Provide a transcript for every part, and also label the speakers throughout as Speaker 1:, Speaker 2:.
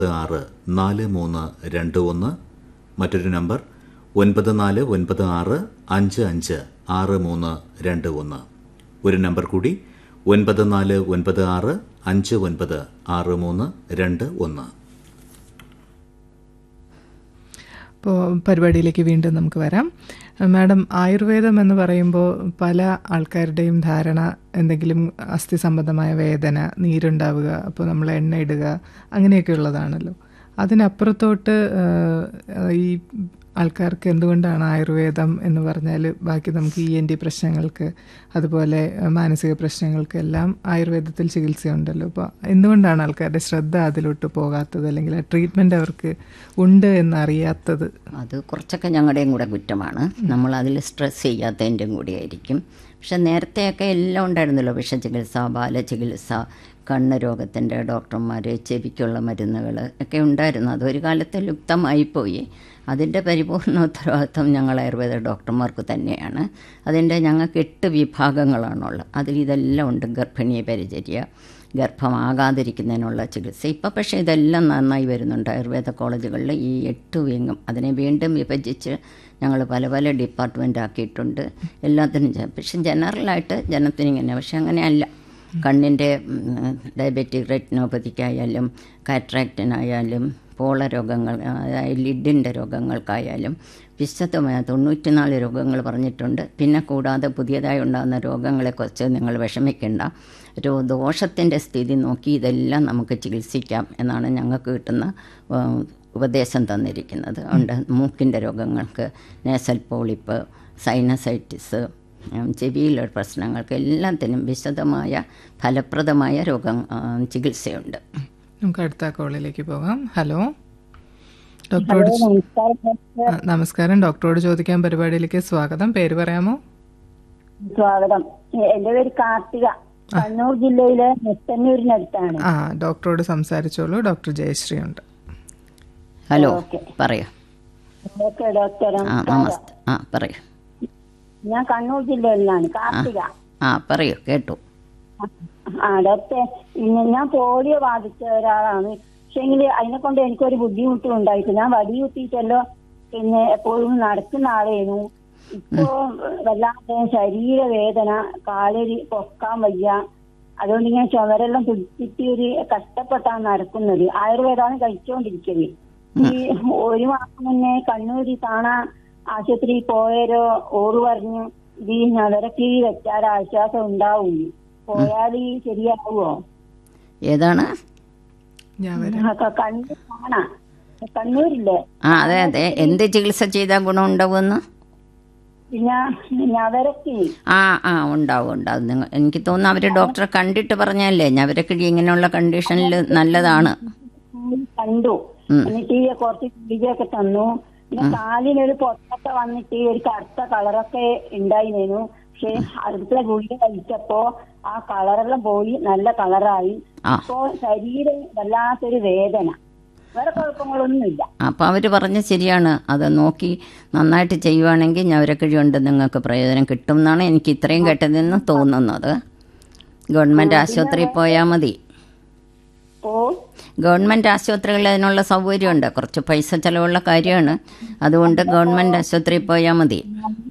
Speaker 1: ആറ് നാല് മൂന്ന് രണ്ട് ഒന്ന് മറ്റൊരു നമ്പർ ഒൻപത് നാല് ഒൻപത് ആറ് അഞ്ച് അഞ്ച് ആറ് മൂന്ന് രണ്ട് ഒന്ന് ഒരു നമ്പർ കൂടി ഒൻപത് നാല് ഒൻപത് ആറ് അഞ്ച് ഒൻപത് ആറ് മൂന്ന് രണ്ട് ഒന്ന്
Speaker 2: അപ്പോൾ പരിപാടിയിലേക്ക് വീണ്ടും നമുക്ക് വരാം മാഡം ആയുർവേദം എന്ന് പറയുമ്പോൾ പല ആൾക്കാരുടെയും ധാരണ എന്തെങ്കിലും അസ്ഥി സംബന്ധമായ വേദന നീരുണ്ടാവുക അപ്പോൾ നമ്മൾ എണ്ണ ഇടുക അങ്ങനെയൊക്കെ ഉള്ളതാണല്ലോ അതിനപ്പുറത്തോട്ട് ആ, ഈ ആൾക്കാർക്ക് എന്തുകൊണ്ടാണ് ആയുർവേദം എന്ന് പറഞ്ഞാൽ ബാക്കി നമുക്ക് ഇ എൻ ഡി പ്രശ്നങ്ങൾക്ക് അതുപോലെ ആ, മാനസിക പ്രശ്നങ്ങൾക്കെല്ലാം ആയുർവേദത്തിൽ ചികിത്സയുണ്ടല്ലോ അപ്പോൾ എന്തുകൊണ്ടാണ് ആൾക്കാരുടെ ശ്രദ്ധ അതിലോട്ട് പോകാത്തത് അല്ലെങ്കിൽ ആ ട്രീറ്റ്മെൻറ്റ് അവർക്ക് ഉണ്ട് എന്നറിയാത്തത്
Speaker 3: അത് കുറച്ചൊക്കെ ഞങ്ങളുടെയും കൂടെ കുറ്റമാണ് നമ്മൾ അതിൽ സ്ട്രെസ് ചെയ്യാത്തതിൻ്റെയും കൂടിയായിരിക്കും പക്ഷെ നേരത്തെയൊക്കെ എല്ലാം ഉണ്ടായിരുന്നല്ലോ വിഷചികിത്സ ബാലചികിത്സ കണ്ണ് രോഗത്തിൻ്റെ ഡോക്ടർമാർ ചെവിക്കുള്ള മരുന്നുകൾ ഒക്കെ ഉണ്ടായിരുന്നു അതൊരു കാലത്ത് ലുപ്തമായിപ്പോയി അതിൻ്റെ പരിപൂർണ ഉത്തരവാദിത്വം ഞങ്ങൾ ആയുർവേദ ഡോക്ടർമാർക്ക് തന്നെയാണ് അതിൻ്റെ ഞങ്ങൾക്ക് എട്ട് വിഭാഗങ്ങളാണുള്ളത് അതിൽ ഇതെല്ലാം ഉണ്ട് ഗർഭിണി പരിചര്യ ഗർഭമാകാതിരിക്കുന്നതിനുള്ള ചികിത്സ ഇപ്പം പക്ഷേ ഇതെല്ലാം നന്നായി വരുന്നുണ്ട് ആയുർവേദ കോളേജുകളിൽ ഈ എട്ട് വിങ്ങും അതിനെ വീണ്ടും വിഭജിച്ച് ഞങ്ങൾ പല പല ഡിപ്പാർട്ട്മെൻ്റ് ആക്കിയിട്ടുണ്ട് എല്ലാത്തിനും ചെ- പക്ഷെ ജനറലായിട്ട് ജനത്തിന് ഇങ്ങനെ പക്ഷെ അങ്ങനെയല്ല കണ്ണിൻ്റെ ഡയബറ്റിക് റെറ്റിനോപ്പതിക്കായാലും കാറ്ററാക്റ്റിനായാലും പോള രോഗങ്ങൾ അതായത് ലിഡിൻ്റെ രോഗങ്ങൾക്കായാലും വിശദമായ തൊണ്ണൂറ്റിനാല് രോഗങ്ങൾ പറഞ്ഞിട്ടുണ്ട് പിന്നെ കൂടാതെ പുതിയതായി ഉണ്ടാകുന്ന രോഗങ്ങളെക്കുറിച്ച് നിങ്ങൾ വിഷമിക്കേണ്ട ഒരു ദോഷത്തിൻ്റെ സ്ഥിതി നോക്കി ഇതെല്ലാം നമുക്ക് ചികിത്സിക്കാം എന്നാണ് ഞങ്ങൾക്ക് കിട്ടുന്ന ആ, ഉപദേശം തന്നിരിക്കുന്നത് ഉണ്ട് മൂക്കിൻ്റെ രോഗങ്ങൾക്ക് നേസൽ പോളിപ്പ് സൈനസൈറ്റിസ് ഉം, ചെവിയിലെ പ്രശ്നങ്ങൾക്ക് എല്ലാത്തിനും വിശദമായ ഫലപ്രദമായ രോഗം ആ, ചികിത്സയുണ്ട്
Speaker 2: നമുക്ക് അടുത്ത കോളിലേക്ക് പോകാം ഹലോ ഡോക്ടറോട് ചോ- ആ, നമസ്കാരം ഡോക്ടറോട് ചോദിക്കാൻ പരിപാടിയിലേക്ക് സ്വാഗതം പേര് പറയാമോ
Speaker 4: സ്വാഗതം എന്റെ പേര് കാർത്തിക കണ്ണൂർ ജില്ലയിലെ നെത്തന്നൂരിനടുത്താണ്
Speaker 2: ആ ഡോക്ടറോട് സംസാരിച്ചോളൂ ഡോക്ടർ ജയശ്രീ ഉണ്ട്
Speaker 3: ഹലോ
Speaker 4: ഓക്കെ.
Speaker 3: പറയൂ
Speaker 4: ഓക്കെ ഡോക്ടർ
Speaker 3: ആ നമസ്തേ ആ പറയൂ
Speaker 4: ഞാൻ കണ്ണൂർ ജില്ലയിലാണ് കാർത്തിക
Speaker 3: ആ പറയൂ കേട്ടു
Speaker 4: ആ ഡോക്ടർ ഇന്ന് ഞാൻ പോളിയോ ബാധിച്ച ഒരാളാണ് പക്ഷെങ്കിൽ അതിനെ കൊണ്ട് എനിക്കൊരു ബുദ്ധിമുട്ടും ഉണ്ടായിട്ട് ഞാൻ വടി കുത്തിയിട്ടല്ലോ പിന്നെ എപ്പോഴും നടക്കുന്ന ആളേനു ഇപ്പോ വല്ലാതെ ശരീരവേദന കാലൊരു പൊക്കാൻ വയ്യ അതുകൊണ്ട് ഇങ്ങനെ ചുമരെല്ലാം പിടിച്ചിട്ട് ഒരു കഷ്ടപ്പെട്ടാണ് നടക്കുന്നത് ആയുർവേദമാണ് കഴിച്ചുകൊണ്ടിരിക്കുന്നത് ഈ ഒരു മാസം മുന്നേ കണ്ണൂര് കാണാ ആശുപത്രി പോയാലോ ഓറ് പറഞ്ഞു ഇത് ഈ ഞവരക്ക് വെച്ചാൽ ആശ്വാസം ഉണ്ടാവും പോയാൽ ശരിയാവുമോ
Speaker 2: ഞാൻ
Speaker 3: ഏതാണ്
Speaker 2: വരാം
Speaker 4: കണ്ണൂർ കാണാ കണ്ണൂരില്ലേ
Speaker 3: ആ അതെ അതെ എന്ത് ചികിത്സ ചെയ്താൽ ഗുണമുണ്ടാവുമെന്ന്
Speaker 4: പിന്നെ ഞവരക്ക്
Speaker 3: ആ ആ ഉണ്ടാവും ഉണ്ടാവും നിങ്ങൾ എനിക്ക് തോന്നുന്നു അവർ ഡോക്ടറെ കണ്ടിട്ട് പറഞ്ഞല്ലേ ഞവരക്കിഴി ഇങ്ങനെയുള്ള കണ്ടീഷനിൽ നല്ലതാണ്
Speaker 4: കണ്ടു
Speaker 3: ഉം.
Speaker 4: എന്നിട്ട് ഈ കുറച്ച് ഗുളികയൊക്കെ തന്നു പിന്നെ കാലിനൊരു പൊട്ടൊക്കെ വന്നിട്ട് ഒരു കറുത്ത കളറൊക്കെ ഉണ്ടായിരുന്നു പക്ഷെ അടുത്ത ഗുളിക കഴിച്ചപ്പോ ആ കളറെല്ലാം പോയി നല്ല കളറായി
Speaker 3: ആ.
Speaker 4: ഇപ്പോ ശരീരം വല്ലാത്തൊരു വേദന വേറെ കുഴപ്പങ്ങളൊന്നുമില്ല
Speaker 3: അപ്പോൾ അവർ പറഞ്ഞ ശരിയാണ് അത് നോക്കി നന്നായിട്ട് ചെയ്യുവാണെങ്കിൽ ഞവരക്കിഴി കൊണ്ട് നിങ്ങൾക്ക് പ്രയോജനം കിട്ടും എന്നാണ് എനിക്ക് ഇത്രയും കേട്ടതെന്ന് തോന്നുന്നത് ഗവൺമെൻറ് ആശുപത്രിയിൽ പോയാൽ മതി
Speaker 4: ഓ
Speaker 3: ഗവൺമെൻറ് ആശുപത്രികളിൽ അതിനുള്ള സൗകര്യമുണ്ട് കുറച്ച് പൈസ ചിലവുള്ള കാര്യമാണ് അതുകൊണ്ട് ഗവൺമെൻറ് ആശുപത്രിയിൽ പോയാൽ മതി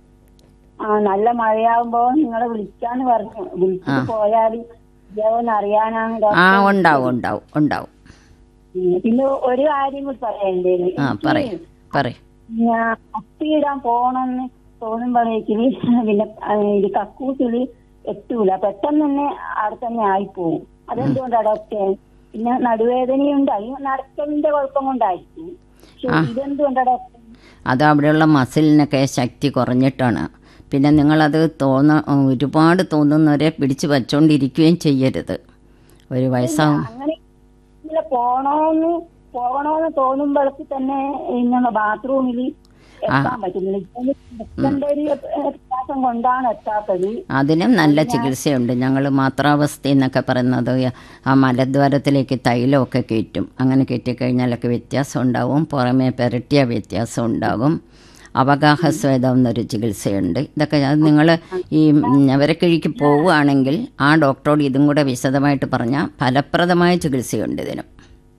Speaker 4: ആ നല്ല മഴയാവുമ്പോ നിങ്ങളെ വിളിക്കാന്ന് പറഞ്ഞു വിളിച്ചിട്ട് പോയാൽ ഇതാവോന്ന് അറിയാനാണ്
Speaker 3: ആ
Speaker 4: ഡോക്ടർ
Speaker 3: ഉണ്ടാവും ഉണ്ടാവും ഉണ്ടാവും
Speaker 4: ഉം. പിന്നെ ഒരു കാര്യം കൂടി പറയണ്ടേന്
Speaker 3: ആ പറയും പറയും
Speaker 4: ഞാൻ അപ്പിയിടാൻ പോണെന്ന് തോന്നുമ്പോഴേക്കില് പിന്നെ ആ, ഇത് കക്കൂസില് എത്തൂല പെട്ടെന്ന് തന്നെ അവിടെ തന്നെ ആയിപ്പോവും അതെന്തുകൊണ്ടാ ഡോക്ടർ പിന്നെ നടുവേദനയുണ്ടായി നടക്കലിന്റെ കുഴപ്പം കൊണ്ടായിരിക്കും പക്ഷെ ഇതെന്തുകൊണ്ടാ ഡോക്ടർ
Speaker 3: അത് അവിടെയുള്ള മസിലിനൊക്കെ ശക്തി കുറഞ്ഞിട്ടാണ് പിന്നെ നിങ്ങളത് തോന്ന ഒരുപാട് തോന്നുന്നവരെ പിടിച്ച് വച്ചുകൊണ്ടിരിക്കുകയും ചെയ്യരുത് ഒരു വയസ്സാവും
Speaker 4: അങ്ങനെ ഇങ്ങനെ പോണോന്ന് പോകണോന്ന് തോന്നുമ്പോഴേക്ക് തന്നെ ഇങ്ങനെ ബാത്റൂമിൽ എത്താൻ പറ്റുന്നില്ല ഇതെന്റെ ഒരു വ്യത്യാസം കൊണ്ടാണ് എത്താത്തത്
Speaker 3: അതിനും നല്ല ചികിത്സയുണ്ട് ഞങ്ങൾ മാത്രാവസ്ഥ എന്നൊക്കെ പറയുന്നത് ആ മലദ്വാരത്തിലേക്ക് തൈലമൊക്കെ കയറ്റും അങ്ങനെ കയറ്റിക്കഴിഞ്ഞാലൊക്കെ വ്യത്യാസം ഉണ്ടാവും പുറമേ പെരട്ടിയ വ്യത്യാസം ഉണ്ടാകും അവഗാഹസ്വേദം എന്നൊരു ചികിത്സയുണ്ട് ഇതൊക്കെ അത് നിങ്ങൾ ഈ ഞവരക്കിഴിക്ക് പോവുകയാണെങ്കിൽ ആ ഡോക്ടറോട് ഇതും കൂടെ വിശദമായിട്ട് പറഞ്ഞാൽ ഫലപ്രദമായ ചികിത്സയുണ്ട് ഇതിനും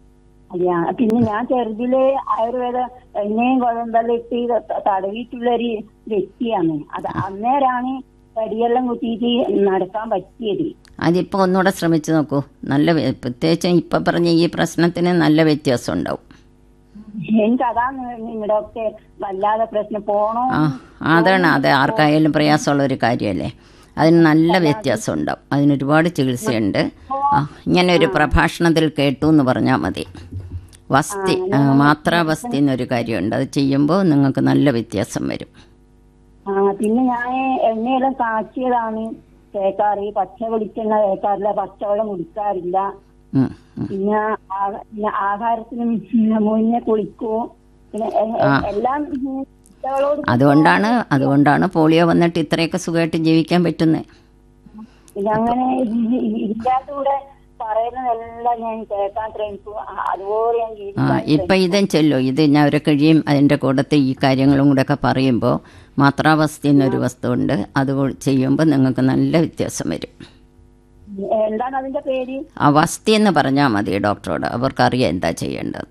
Speaker 4: അതെയാ പിന്നെ ഞാൻ ചെറുതിലെ ആയുർവേദ എണ്ണയും കുഴമ്പെല്ലാം ഇട്ട് ത- തടവിയിട്ടുള്ള ഒരു വ്യക്തിയാണ് അത് അന്നേരാണ് തടിയെല്ലാം കുത്തിയിട്ട് നടക്കാൻ പറ്റിയത്
Speaker 3: അതിപ്പോൾ ഒന്നുകൂടെ ശ്രമിച്ചു നോക്കൂ നല്ല വ്യ- പ്രത്യേകിച്ചും ഇപ്പം പറഞ്ഞ ഈ പ്രശ്നത്തിന് നല്ല വ്യത്യാസം ഉണ്ടാവും
Speaker 4: എനിക്ക് അതാണ് ഡോക്ടർ വല്ലാതെ പ്രശ്നം പോണോ
Speaker 3: ആ അതാണ് അത് ആർക്കായാലും പ്രയാസമുള്ള ഒരു കാര്യമല്ലേ അതിന് നല്ല വ്യത്യാസം ഉണ്ടാവും അതിന് ഒരുപാട് ചികിത്സയുണ്ട് ആ ഇങ്ങനെ ഒരു പ്രഭാഷണത്തിൽ കേട്ടു എന്ന് പറഞ്ഞാൽ മതി വസ്തി ആ, മാത്രാവസ്തി എന്നൊരു കാര്യമുണ്ട് അത് ചെയ്യുമ്പോൾ നിങ്ങൾക്ക് നല്ല വ്യത്യാസം വരും
Speaker 4: ആ പിന്നെ ഞാൻ എണ്ണയെല്ലാം കാച്ചിയതാണ് തേക്കാറ് പച്ച വെളിച്ചെണ്ണ തേക്കാറില്ല പച്ചവെള്ളം കുടിക്കാറില്ല
Speaker 3: ഉം, ഉം.
Speaker 4: പിന്നെ ആ- പിന്നെ ആഹാരത്തിന് മുന്നേ കുളിക്കും പിന്നെ എ- എ- എല്ലാം കുട്ടികളോട്
Speaker 3: അതുകൊണ്ടാണ് അതുകൊണ്ടാണ് പോളിയോ വന്നിട്ട് ഇത്രയൊക്കെ സുഖമായിട്ട് ജീവിക്കാൻ പറ്റുന്നത്
Speaker 4: പിന്നെ അങ്ങനെ ഇ- ഇ- ഇല്ലാത്തൂടെ പറയുന്നതെല്ലാം ഞാൻ കേൾക്കാൻ ശ്രമിക്കും ആ- അതുപോലെ ഞാൻ
Speaker 3: ആ
Speaker 4: ജീവിക്കാൻ
Speaker 3: ഇപ്പം ഇതും ചെല്ലോ ഇത് ഞാൻ ഒരു കഴിയും അതിൻ്റെ കൂടത്തെ ഈ കാര്യങ്ങളും കൂടെ ഒക്കെ പറയുമ്പോൾ മാത്രാവസ്ഥ എന്നൊരു വസ്തുണ്ട് അത് ചെയ്യുമ്പോൾ നിങ്ങൾക്ക് നല്ല വ്യത്യാസം വരും
Speaker 4: ശ്രമിക്കും. എന്താണ് അതിന്റെ പേര്
Speaker 3: ആ വസ്തി എന്ന് പറഞ്ഞാൽ മതി ഡോക്ടറോട് അവർക്കറിയാം എന്താ ചെയ്യേണ്ടത്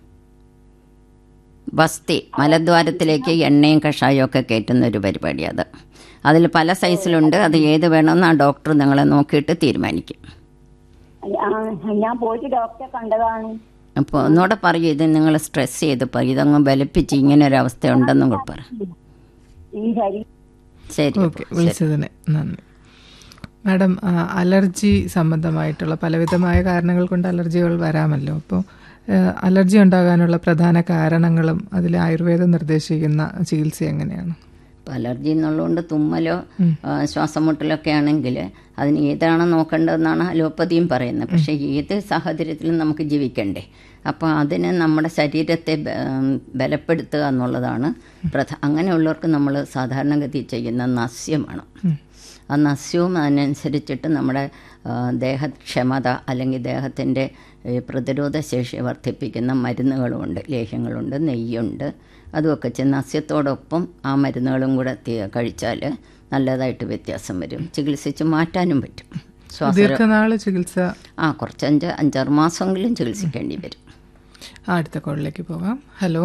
Speaker 3: വസ്തി മലദ്വാരത്തിലേക്ക് എണ്ണയും കഷായവും ഒക്കെ കയറ്റുന്ന ഒരു പരിപാടി അത് അതിൽ പല സൈസിലുണ്ട് അത് ഏത് വേണമെന്ന് ആ ഡോക്ടർ നിങ്ങളെ നോക്കിയിട്ട് തീരുമാനിക്കും
Speaker 4: ആ, ഞാൻ പോയിട്ട് ഡോക്ടറെ കണ്ടതാണ്
Speaker 3: അപ്പോൾ ഒന്നുകൂടെ പറയൂ ഇത് നിങ്ങൾ സ്ട്രെസ് ചെയ്ത് പറയും ഇതങ്ങ് ബലിപ്പിച്ച് ഇങ്ങനെ ഒരു അവസ്ഥ ഉണ്ടെന്നും കൂടെ പറ
Speaker 4: ഈ ശരീരം
Speaker 3: ശരി
Speaker 2: ഓക്കെ വിളിച്ചതിന് നന്ദി മാഡം ആ, അലർജി സംബന്ധമായിട്ടുള്ള പലവിധമായ കാരണങ്ങൾ കൊണ്ട് അലർജികൾ വരാമല്ലോ അപ്പോൾ അലർജി ഉണ്ടാകാനുള്ള പ്രധാന കാരണങ്ങളും അതിൽ ആയുർവേദം നിർദ്ദേശിക്കുന്ന ചികിത്സ എങ്ങനെയാണ്
Speaker 3: ഇപ്പം അലർജി എന്നുള്ളതുകൊണ്ട് തുമ്മലോ ആ, ശ്വാസം മുട്ടലൊക്കെ ആണെങ്കിൽ അതിന് ഏതാണ് നോക്കേണ്ടതെന്നാണ് അലോപ്പതിയും പറയുന്നത് പക്ഷേ ഏത് സാഹചര്യത്തിലും നമുക്ക് ജീവിക്കണ്ടേ അപ്പോൾ അതിന് നമ്മുടെ ശരീരത്തെ ബ- ഉം, ബലപ്പെടുത്തുക എന്നുള്ളതാണ് പ്രധാന അങ്ങനെയുള്ളവർക്ക് നമ്മൾ സാധാരണഗതി ചെയ്യുന്ന നസ്യമാണ് ആ നസ്യവും അതിനനുസരിച്ചിട്ട് നമ്മുടെ ആ, ദേഹക്ഷമത അല്ലെങ്കിൽ ദേഹത്തിൻ്റെ ഈ പ്രതിരോധ ശേഷി വർദ്ധിപ്പിക്കുന്ന മരുന്നുകളുമുണ്ട് ലേഹ്യങ്ങളുണ്ട് നെയ്യുണ്ട് അതുമൊക്കെ ചെ- നസ്യത്തോടൊപ്പം ആ മരുന്നുകളും കൂടെ തി- കഴിച്ചാൽ നല്ലതായിട്ട് വ്യത്യാസം വരും ചികിത്സിച്ച് മാറ്റാനും പറ്റും ശ്വാസ
Speaker 2: ദീർഘനാള് ചികിത്സ
Speaker 3: ആ കുറച്ച് അഞ്ച് അഞ്ചാറ് മാസമെങ്കിലും ചികിത്സിക്കേണ്ടി വരും
Speaker 2: ആ, അടുത്ത കോളിലേക്ക് പോകാം ഹലോ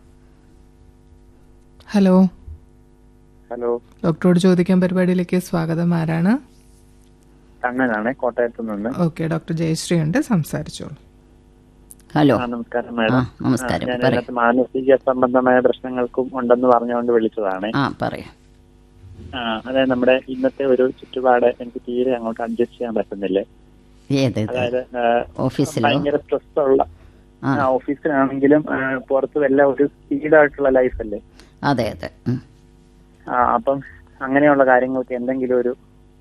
Speaker 2: ഹലോ
Speaker 5: ഹലോ
Speaker 2: ഡോക്ടറോട് ചോദിക്കാൻ പരിപാടിയിലേക്ക് സ്വാഗതം ആരാണ്
Speaker 5: കണ്ണനാണ് കോട്ടയത്ത് നിന്ന്
Speaker 2: ഓക്കെ ഡോക്ടർ ജയശ്രീ ഉണ്ട് സംസാരിച്ചോളൂ
Speaker 3: ഹലോ
Speaker 5: ആ, നമസ്കാരം
Speaker 3: ആ
Speaker 5: മാഡം
Speaker 3: നമസ്കാരം
Speaker 5: ഞാൻ
Speaker 3: പറയും
Speaker 5: ഇതിനകത്ത് മാനസിക സംബന്ധമായ പ്രശ്നങ്ങൾക്കും ഉണ്ടെന്ന് പറഞ്ഞുകൊണ്ട് വിളിച്ചതാണ്
Speaker 3: ആ പറയാം
Speaker 5: ആ, അതായത് നമ്മുടെ ഇന്നത്തെ ഒരു ചുറ്റുപാട് എനിക്ക് തീരെ അങ്ങോട്ട് അഡ്ജസ്റ്റ് ചെയ്യാൻ പറ്റുന്നില്ല
Speaker 3: ഏത് ഇത്?
Speaker 5: അതായത് ആ,
Speaker 3: ഓഫീസിലോ
Speaker 5: ഭയങ്കര സ്ട്രെസ് ഉള്ള
Speaker 3: ആ
Speaker 5: ആ, ഓഫീസിലാണെങ്കിലും ആ, പുറത്തും എല്ലാം ഒരു സ്പീഡായിട്ടുള്ള ലൈഫ് അല്ലേ
Speaker 3: അതെ അതെ ഉം.
Speaker 5: ആ, അപ്പം അങ്ങനെയുള്ള കാര്യങ്ങൾക്ക് എന്തെങ്കിലും ഒരു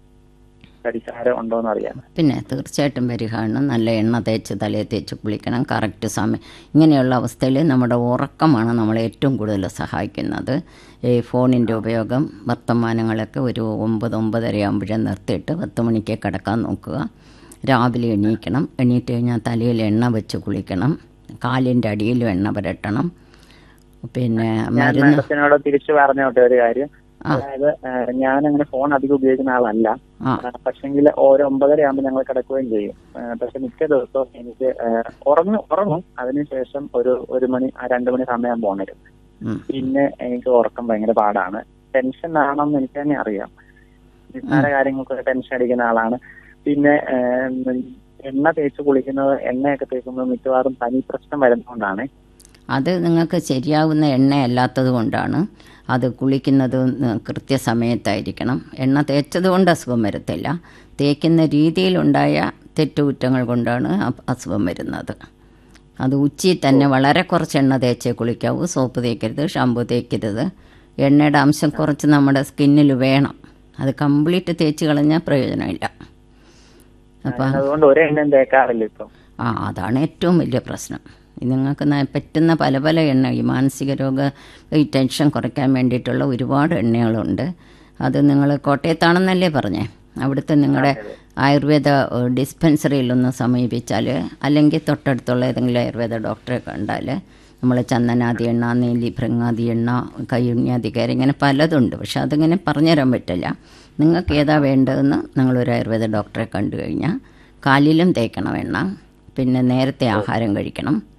Speaker 5: പരിഹാരം ഉണ്ടോ എന്ന് അറിയാം
Speaker 3: പിന്നെ തീർച്ചയായിട്ടും പരിഹാരം നല്ല എണ്ണ തേച്ച് തലയിൽ തേച്ച് കുളിക്കണം കറക്റ്റ് സമയം ഇങ്ങനെയുള്ള അവസ്ഥയിൽ നമ്മുടെ ഉറക്കമാണ് നമ്മളെ ഏറ്റവും കൂടുതൽ സഹായിക്കുന്നത് ഈ ഫോണിൻ്റെ ഉപയോഗം വർത്തമാനങ്ങളൊക്കെ ഒരു ഒമ്പത് ഒമ്പതര ആകുമ്പോഴേ നിർത്തിയിട്ട് പത്ത് മണിക്ക് കിടക്കാൻ നോക്കുക രാവിലെ എണീക്കണം എണീറ്റ് കഴിഞ്ഞാൽ തലയിൽ എണ്ണ വെച്ച് കുളിക്കണം കാലിൻ്റെ അടിയിലും എണ്ണ പുരട്ടണം പിന്നെ
Speaker 5: ഞാൻ
Speaker 3: മരുന്ന്
Speaker 5: മാഡത്തിനോട് തിരിച്ചു പറഞ്ഞോട്ടെ ഒരു കാര്യം അതായത് ഞാൻ അങ്ങനെ ഫോൺ അധികം ഉപയോഗിക്കുന്ന ആളല്ല
Speaker 3: ആ
Speaker 5: പക്ഷെങ്കിൽ ഓരോ ഒമ്പതര ആകുമ്പോൾ ഞങ്ങൾ കിടക്കുകയും ചെയ്യും ആ, പക്ഷെ മിക്ക ദിവസവും എനിക്ക് ആ, ഉറങ്ങും ഉറങ്ങും അതിനുശേഷം ഒരു ഒരു മണി ആ രണ്ട് മണി സമയം ഉണരും
Speaker 3: ഉം.
Speaker 5: പിന്നെ എനിക്ക് ഉറക്കം ഭയങ്കര പാടാണ് ടെൻഷൻ ആണെന്ന് എനിക്ക് തന്നെ അറിയാം നിസ്സാര കാര്യങ്ങൾക്കൊക്കെ ടെൻഷൻ അടിക്കുന്ന ആളാണ് പിന്നെ ആ, എണ്ണ തേച്ച് കുളിക്കുന്നത് എണ്ണയൊക്കെ തേക്കുന്നത് മിക്കവാറും പനി പ്രശ്നം വരുന്നതുകൊണ്ടാണ്
Speaker 3: അത് നിങ്ങൾക്ക് ശരിയാവുന്ന എണ്ണയല്ലാത്തത് കൊണ്ടാണ് അത് കുളിക്കുന്നത് കൃത്യസമയത്തായിരിക്കണം എണ്ണ തേച്ചത് കൊണ്ട് അസുഖം വരത്തില്ല തേക്കുന്ന രീതിയിലുണ്ടായ തെറ്റുകുറ്റങ്ങൾ കൊണ്ടാണ് അ- അസുഖം വരുന്നത് അത് ഉച്ചയിൽ തന്നെ വളരെ കുറച്ച് എണ്ണ തേച്ചേ കുളിക്കാവൂ സോപ്പ് തേക്കരുത് ഷാമ്പു തേക്കരുത് എണ്ണയുടെ അംശം കുറച്ച് നമ്മുടെ സ്കിന്നിൽ വേണം അത് കംപ്ലീറ്റ് തേച്ച് കളഞ്ഞാൽ പ്രയോജനമില്ല അപ്പം
Speaker 5: അതുകൊണ്ട് ഒരു എണ്ണയും തേക്കാറില്ല ഇപ്പം
Speaker 3: ആ അതാണ് ഏറ്റവും വലിയ പ്രശ്നം ഇത് നിങ്ങൾക്ക് ന- പറ്റുന്ന പല പല എണ്ണ ഈ മാനസിക രോഗ ഈ ടെൻഷൻ കുറയ്ക്കാൻ വേണ്ടിയിട്ടുള്ള ഒരുപാട് എണ്ണകളുണ്ട് അത് നിങ്ങൾ കോട്ടയത്താണെന്നല്ലേ പറഞ്ഞേ അവിടുത്തെ നിങ്ങളുടെ ആയുർവേദ ഏഹ്, ഡിസ്പെൻസറിയിലൊന്ന് സമീപിച്ചാൽ അല്ലെങ്കിൽ തൊട്ടടുത്തുള്ള ഏതെങ്കിലും ആയുർവേദ ഡോക്ടറെ കണ്ടാൽ നമ്മൾ ചന്ദനാദി എണ്ണ നീലി ഭൃങ്ങാദി എണ്ണ കയ്യുണ്യാദി കയറി ഇങ്ങനെ പലതുണ്ട് പക്ഷെ അതിങ്ങനെ പറഞ്ഞുതരാൻ പറ്റില്ല നിങ്ങൾക്ക് ഏതാ വേണ്ടതെന്ന് നിങ്ങളൊരു ആയുർവേദ ഡോക്ടറെ കണ്ടു കഴിഞ്ഞാൽ കാലിലും തേക്കണം എണ്ണ പിന്നെ നേരത്തെ ആഹാരം കഴിക്കണം